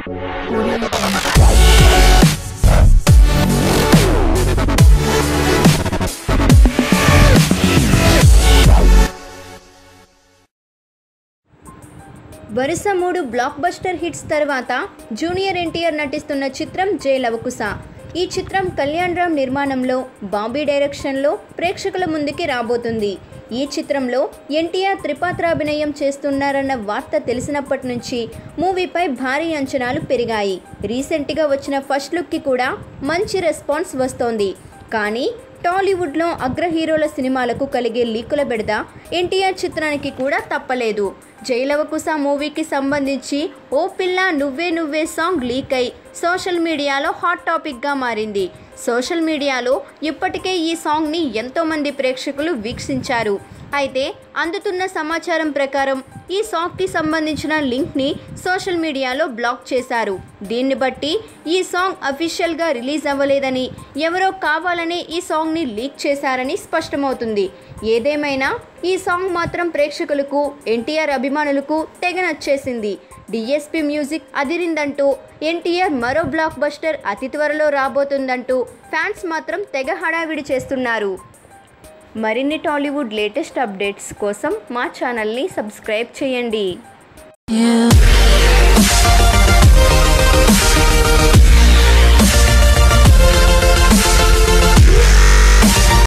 వరుస మూడు blockbuster hits తర్వాత జూనియర్ ఎన్టీఆర్ నటిస్తున్న చిత్రం జై లవకుశ ఈ చిత్రం కళ్యాణ్ రామ్ నిర్మాణంలో బాబీ డైరెక్షన్లో ప్రేక్షకుల ముందుకి రాబోతుంది ఈ చిత్రంలో ఎన్టీఆర్ త్రిపాత్రాభినయం చేస్తున్నారన్న వార్త తెలిసినప్పటి నుంచి మూవీపై భారీ అంచనాలు పెరిగాయి రీసెంట్గా వచ్చిన ఫస్ట్ లుక్కి కూడా మంచి రెస్పాన్స్ వస్తోంది కానీ టాలీవుడ్లో అగ్ర హీరోల సినిమాలకు కలిగే లీకుల బెడద ఎన్టీఆర్ చిత్రానికి కూడా తప్పలేదు జైలవకుశ మూవీకి సంబంధించి ఓ పిల్ల నువ్వే నువ్వే సాంగ్ లీక్ అయి సోషల్ మీడియాలో హాట్ టాపిక్గా మారింది సోషల్ మీడియాలో ఇప్పటికే ఈ సాంగ్ని ఎంతోమంది ప్రేక్షకులు వీక్షించారు అయితే అందుతున్న సమాచారం ప్రకారం ఈ సాంగ్కి సంబంధించిన లింక్ని సోషల్ మీడియాలో బ్లాక్ చేశారు దీన్ని బట్టి ఈ సాంగ్ అఫీషియల్గా రిలీజ్ అవ్వలేదని ఎవరో కావాలనే ఈ సాంగ్ని లీక్ చేశారని స్పష్టమవుతుంది ఏదేమైనా ఈ సాంగ్ మాత్రం ప్రేక్షకులకు ఎన్టీఆర్ అభిమానులకు తెగ నచ్చేసింది డిఎస్పి మ్యూజిక్ అదిరిందంటూ ఎన్టీఆర్ మరో బ్లాక్ బస్టర్ అతి త్వరలో రాబోతుందంటూ ఫ్యాన్స్ మాత్రం తెగ హడావిడి చేస్తున్నారు మరిన్ని టాలీవుడ్ లేటెస్ట్ అప్డేట్స్ కోసం మా ఛానల్ని సబ్స్క్రైబ్ చేయండి you.